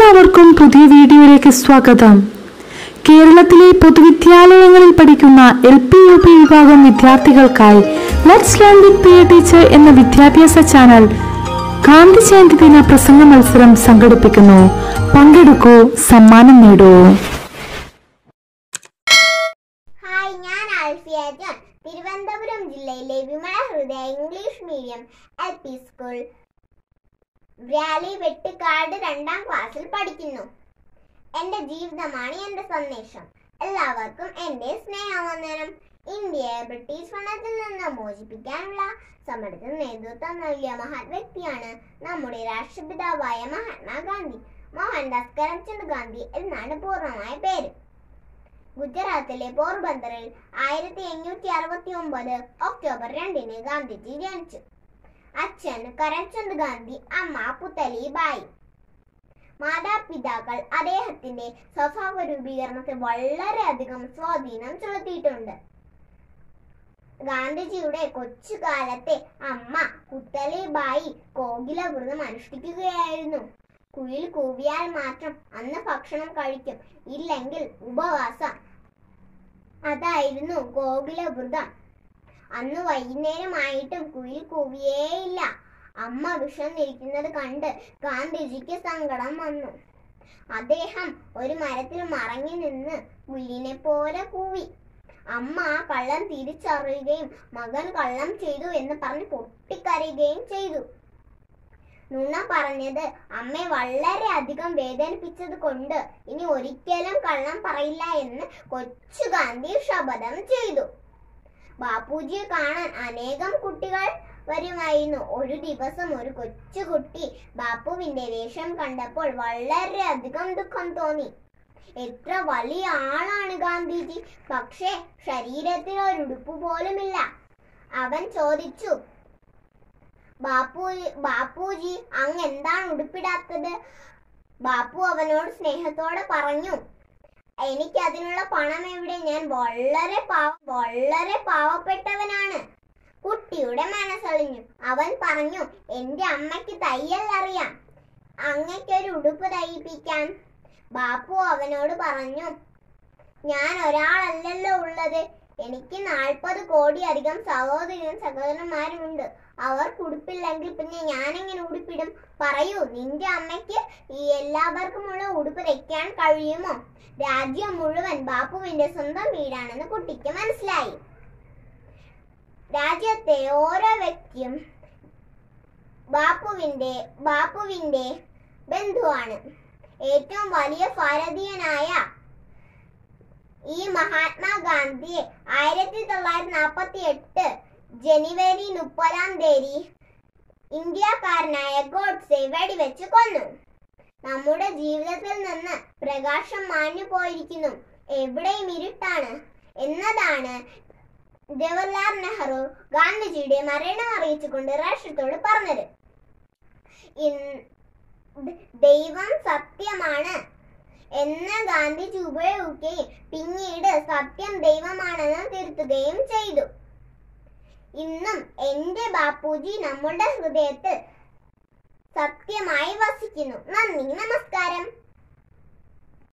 എല്ലാവർക്കും പുതിയ വീഡിയോയിലേക്ക് സ്വാഗതം കേരളത്തിലെ പൊതുവിദ്യാലയങ്ങളിൽ പഠിക്കുന്ന എൽ പി യു പി വിഭാഗം വിദ്യാർത്ഥികൾക്കായി let's learn with P teacher എന്ന വിദ്യാഭ്യാസ ചാനൽ ഗാന്ധി ജയന്തി ദിന പ്രസംഗ മത്സരം സംഘടിപ്പിക്കുന്നു പങ്കെടുക്കൂ സമ്മാനം നേടൂ ഹായ് ഞാൻ ആൽഫിയ ജോൺ തിരുവനന്തപുരം ജില്ലയിലെ Vimala Hridaya English medium L P school valley Vettukad രണ്ടാം ക്ലാസ്സിൽ പഠിക്കുന്നു എന്റെ ജീവിതമാണ് എന്റെ സന്ദേശം എല്ലാവർക്കും എന്റെ സ്നേഹവന്ദനം ഇന്ത്യയെ ബ്രിട്ടീഷ് ഭരണത്തിൽ നിന്ന് മോചിപ്പിക്കാനുള്ള സമരത്തിന് നേതൃത്വം നൽകിയ മഹത് വ്യക്തിയാണ് നമ്മുടെ രാഷ്ട്രപിതാവായ മഹാത്മാഗാന്ധി മോഹൻദാസ് കരംചന്ദ് ഗാന്ധി എന്നാണ് പൂർണ്ണമായ പേര് ഗുജറാത്തിലെ പോർബന്തറിൽ ആയിരത്തി എണ്ണൂറ്റി അറുപത്തി ഒമ്പത് ഒക്ടോബർ രണ്ടിന് ഗാന്ധിജി ജനിച്ചു അച്ഛൻ കരംചന്ദ് ഗാന്ധി അമ്മ പുത്തലി ബായി മാതാപിതാക്കൾ അദ്ദേഹത്തിന്റെ സ്വഭാവ രൂപീകരണത്തിൽ വളരെയധികം സ്വാധീനം ചെലുത്തിയിട്ടുണ്ട് ഗാന്ധിജിയുടെ കൊച്ചുകാലത്തെ അമ്മ പുത്തലി ബായി കോകിലവ്രതം അനുഷ്ഠിക്കുകയായിരുന്നു കുയിൽ കൂവിയാൽ മാത്രം അന്ന് ഭക്ഷണം കഴിക്കും ഇല്ലെങ്കിൽ ഉപവാസം അതായിരുന്നു ഗോകുലവ്രതം അന്ന് വൈകുന്നേരമായിട്ടും കുയിൽ കൂവിയേയില്ല അമ്മ വിഷന്നിരിക്കുന്നത് കണ്ട് ഗാന്ധിജിക്ക് സങ്കടം വന്നു അദ്ദേഹം ഒരു മരത്തിൽ മറങ്ങി നിന്ന് കുയിലിനെ പോലെ കൂവി അമ്മ കള്ളം തിരിച്ചറിയുകയും മകൻ കള്ളം ചെയ്തു എന്ന് പറഞ്ഞ് പൊട്ടിക്കരയുകയും ചെയ്തു നുണ പറഞ്ഞത് അമ്മയെ വളരെ അധികം വേദനിപ്പിച്ചത് കൊണ്ട് ഇനി ഒരിക്കലും കള്ളം പറയില്ല എന്ന് കൊച്ചു ഗാന്ധി ശപഥം ചെയ്തു ബാപ്പുജിയെ കാണാൻ അനേകം കുട്ടികൾ വരുമായിരുന്നു ഒരു ദിവസം ഒരു കൊച്ചുകുട്ടി ബാപ്പുവിന്റെ വേഷം കണ്ടപ്പോൾ വളരെയധികം ദുഃഖം തോന്നി എത്ര വലിയ ആളാണ് ഗാന്ധിജി പക്ഷേ ശരീരത്തിൽ ഒരു ഉടുപ്പ് പോലുമില്ല അവൻ ചോദിച്ചു ബാപ്പു ബാപ്പുജി അങ്ങ് എന്താണ് ഉടുപ്പിടാത്തത് ബാപ്പു അവനോട് സ്നേഹത്തോടെ പറഞ്ഞു എനിക്ക് അതിനുള്ള പണം എവിടെ ഞാൻ വളരെ പാവ വളരെ പാവപ്പെട്ടവനാണ് കുട്ടിയുടെ മനസ്സളിഞ്ഞു അവൻ പറഞ്ഞു എന്റെ അമ്മയ്ക്ക് തയ്യൽ അറിയാം അങ്ങയ്ക്കൊരു ഉടുപ്പ് തയ്പ്പിക്കാൻ ബാപ്പു അവനോട് പറഞ്ഞു ഞാൻ ഒരാളല്ലല്ലോ ഉള്ളത് എനിക്ക് നാൽപ്പത് കോടി അധികം സഹോദരനും സഹോദരന്മാരുമുണ്ട് അവർ ഉടുപ്പില്ലെങ്കിൽ പിന്നെ ഞാനെങ്ങനെ ഉടുപ്പിടും പറയൂ നിന്റെ അമ്മയ്ക്ക് ഈ എല്ലാവർക്കുമുള്ള ഉടുപ്പ് തയ്ക്കാൻ കഴിയുമോ രാജ്യം മുഴുവൻ ബാപ്പുവിന്റെ സ്വന്തം വീടാണെന്ന് കുട്ടിക്ക് മനസ്സിലായി രാജ്യത്തെ ഓരോ വ്യക്തിയും ബാപ്പുവിന്റെ ബാപ്പുവിന്റെ ബന്ധുവാണ് ഏറ്റവും വലിയ ഭാരതീയനായ ഈ മഹാത്മാഗാന്ധിയെ ആയിരത്തി തൊള്ളായിരത്തി നാൽപ്പത്തി എട്ട് ജനുവരി മുപ്പതാം തീയതി ഇന്ത്യക്കാരനായ ഗോഡ്സെ വെടിവെച്ച് കൊന്നു നമ്മുടെ ജീവിതത്തിൽ നിന്ന് പ്രകാശം മാഞ്ഞു പോയിരിക്കുന്നു എവിടെയും ഇരുട്ടാണ് എന്നതാണ് ജവഹർലാൽ നെഹ്റു ഗാന്ധിജിയുടെ മരണം അറിയിച്ചുകൊണ്ട് രാഷ്ട്രത്തോട് പറഞ്ഞത് ഇൻ- ദൈവം സത്യമാണ് എന്ന് ഗാന്ധിജി ഉപയോഗിക്കുകയും പിന്നീട് സത്യം ദൈവമാണെന്ന് തിരുത്തുകയും ചെയ്തു ഇന്നും എന്റെ ബാപ്പുജി നമ്മുടെ ഹൃദയത്തിൽ സത്യമായി വസിക്കുന്നു നന്ദി നമസ്കാരം